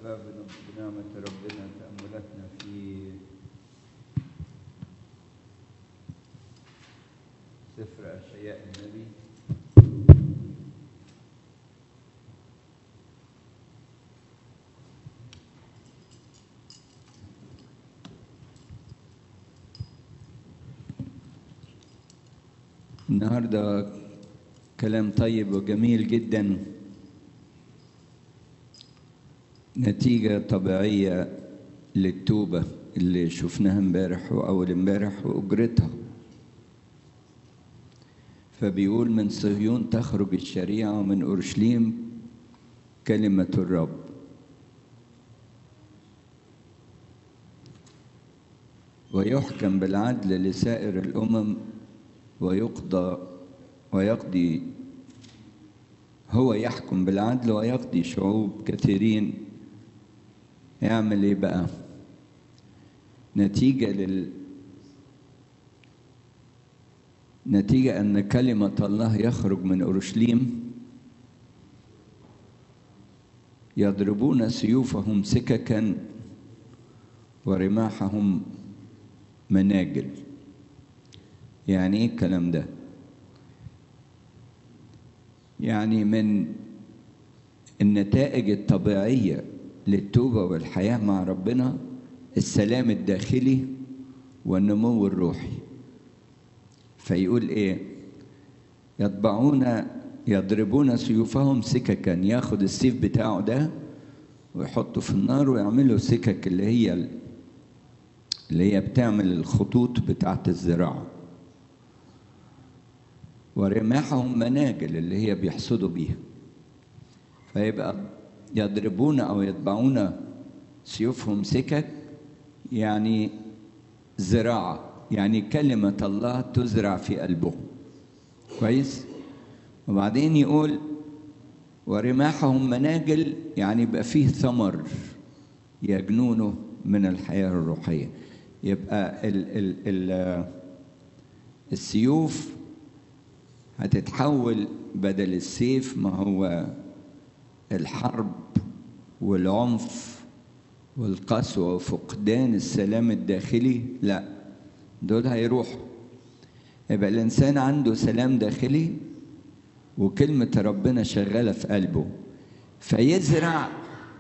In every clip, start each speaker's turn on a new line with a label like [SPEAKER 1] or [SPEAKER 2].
[SPEAKER 1] أحباب بنعمة ربنا تأملاتنا في سفر أشعياء النبي النهارده كلام طيب وجميل جدا نتيجة طبيعية للتوبة اللي شفناها امبارح وأول امبارح وأجرتها فبيقول من صهيون تخرج الشريعة ومن أورشليم كلمة الرب ويحكم بالعدل لسائر الأمم ويقضى ويقضي هو يحكم بالعدل ويقضي شعوب كثيرين يعمل ايه بقى نتيجة لل نتيجة أن كلمة الله يخرج من أورشليم يضربون سيوفهم سككا ورماحهم مناجل يعني ايه الكلام ده يعني من النتائج الطبيعيه للتوبه والحياه مع ربنا السلام الداخلي والنمو الروحي فيقول ايه يطبعون يضربون سيوفهم سككا ياخد السيف بتاعه ده ويحطه في النار ويعملوا سكك اللي هي اللي هي بتعمل الخطوط بتاعت الزراعه ورماحهم مناجل اللي هي بيحصدوا بيها فيبقى يضربون او يتبعون سيوفهم سكك يعني زراعه يعني كلمه الله تزرع في قلبهم كويس وبعدين يقول ورماحهم مناجل يعني يبقى فيه ثمر يجنونه من الحياه الروحيه يبقى ال ال ال السيوف هتتحول بدل السيف ما هو الحرب والعنف والقسوة وفقدان السلام الداخلي لا دول هيروحوا يبقى الإنسان عنده سلام داخلي وكلمة ربنا شغالة في قلبه فيزرع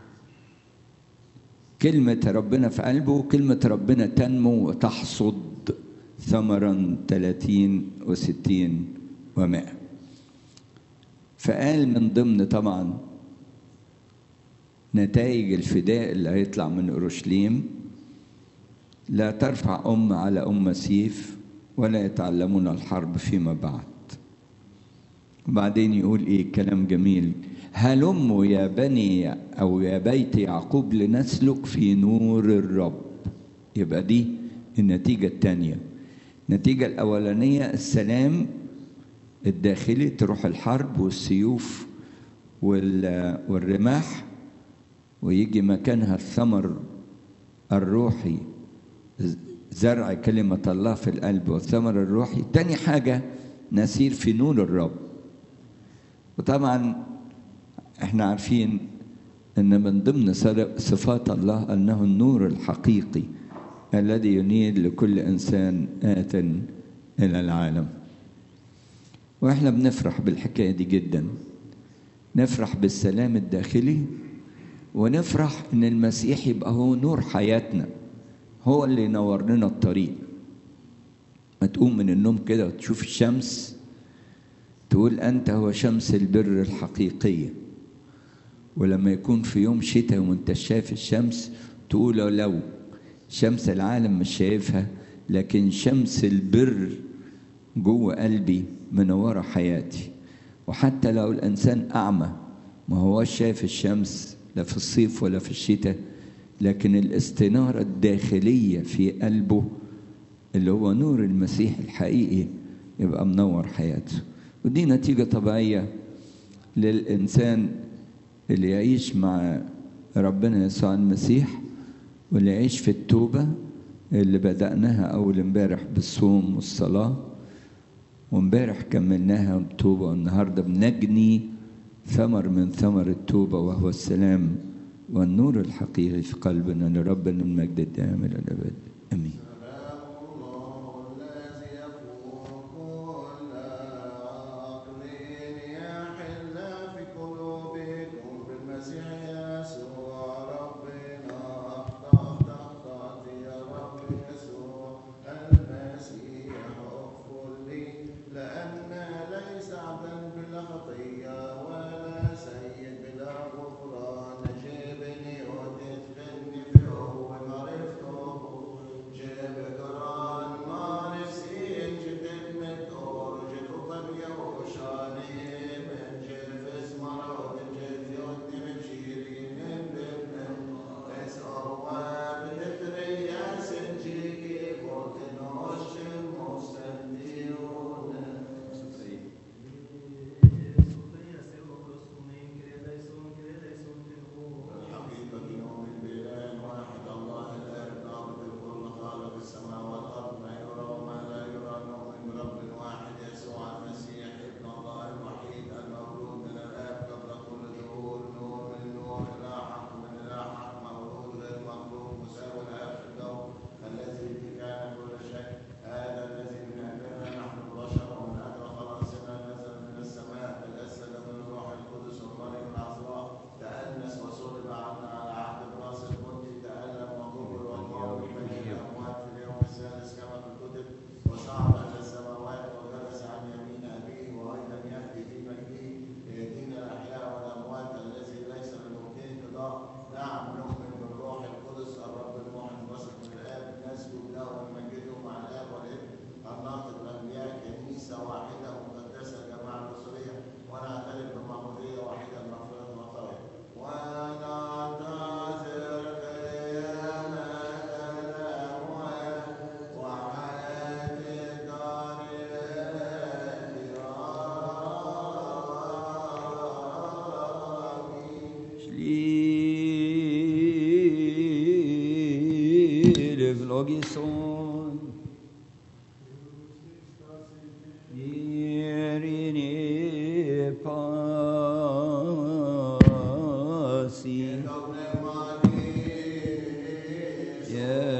[SPEAKER 1] كلمة ربنا في قلبه وكلمة ربنا تنمو وتحصد ثمرا ثلاثين وستين ومائة فقال من ضمن طبعا نتائج الفداء اللي هيطلع من أورشليم لا ترفع أم على أم سيف ولا يتعلمون الحرب فيما بعد وبعدين يقول إيه كلام جميل هلموا يا بني أو يا بيت يعقوب لنسلك في نور الرب يبقى دي النتيجة الثانية النتيجة الأولانية السلام الداخلي تروح الحرب والسيوف والرماح ويجي مكانها الثمر الروحي زرع كلمة الله في القلب والثمر الروحي تاني حاجة نسير في نور الرب وطبعا احنا عارفين ان من ضمن صفات الله انه النور الحقيقي الذي ينير لكل انسان آت الى العالم واحنا بنفرح بالحكايه دي جدا نفرح بالسلام الداخلي ونفرح ان المسيح يبقى هو نور حياتنا هو اللي ينور لنا الطريق ما تقوم من النوم كده وتشوف الشمس تقول انت هو شمس البر الحقيقيه ولما يكون في يوم شتاء وانت شايف الشمس تقول لو شمس العالم مش شايفها لكن شمس البر جوه قلبي منورة حياتي وحتى لو الإنسان أعمى ما هوش شايف الشمس لا في الصيف ولا في الشتاء لكن الاستنارة الداخلية في قلبه اللي هو نور المسيح الحقيقي يبقى منور حياته ودي نتيجة طبيعية للإنسان اللي يعيش مع ربنا يسوع المسيح واللي يعيش في التوبة اللي بدأناها أول امبارح بالصوم والصلاة وامبارح كملناها التوبة والنهاردة بنجني ثمر من ثمر التوبة وهو السلام والنور الحقيقي في قلبنا لربنا المجد الدائم إلى الأبد آمين
[SPEAKER 2] سلام الله الذي يفوق كل عقل يحل في قلوبكم بالمسيح يسوع ربنا اخطأت اخطأت يا رب يسوع المسيح اغفر لي لأن ليس عبدا بلا خطية ولا سيد بلا غفران جبني وتدخلني في أول عرفته جاب قران ما نسين جدد من دور جد وطنيا وشاني من جيف اسمر ومن جيف يودي من شيري من بابن بس أول بتتريا سنجيكي قلت نوش المستنديون الحقيقة يوم البلاد واحد الله الآب ضابط الكل خالق السماوات والأرض ما يرى وما لا يرى نؤمن برب واحد يسوع المسيح ابن الله الوحيد المولود من الآب قبل كل ظهور نور من نور إلى حق من إلى حق مولود غير مخلوق مساوي الآب في الكون الذي به كان كل شيء هذا الذي من أجلنا نحن البشر ومن أجل خلاصنا نزل من السماء تجسد من الروح القدس ومريم العذراء تأنس وصلب عنا على عهد الراس القدسي تألم وقبر وقام من الأموات في اليوم الثالث كما في الكتب وصعد إلى السماوات وجلس عن يمين أبيه وأيضا يأتي في مجده ليدين الأحياء والأموات الذي ليس لممكن انقضاء نعم نؤمن بالروح القدس الرب المحن وسط من الآب نسجد له ونمجده مع الآب والابن الناطق الأنبياء كنيسة واحدة مقدسة جماعة بصرية ونعترف بمعمودية واحدة مغفرة الخطايا وننتظر قيامة الأموات وحياة الدار الآخرة
[SPEAKER 1] Sliv logison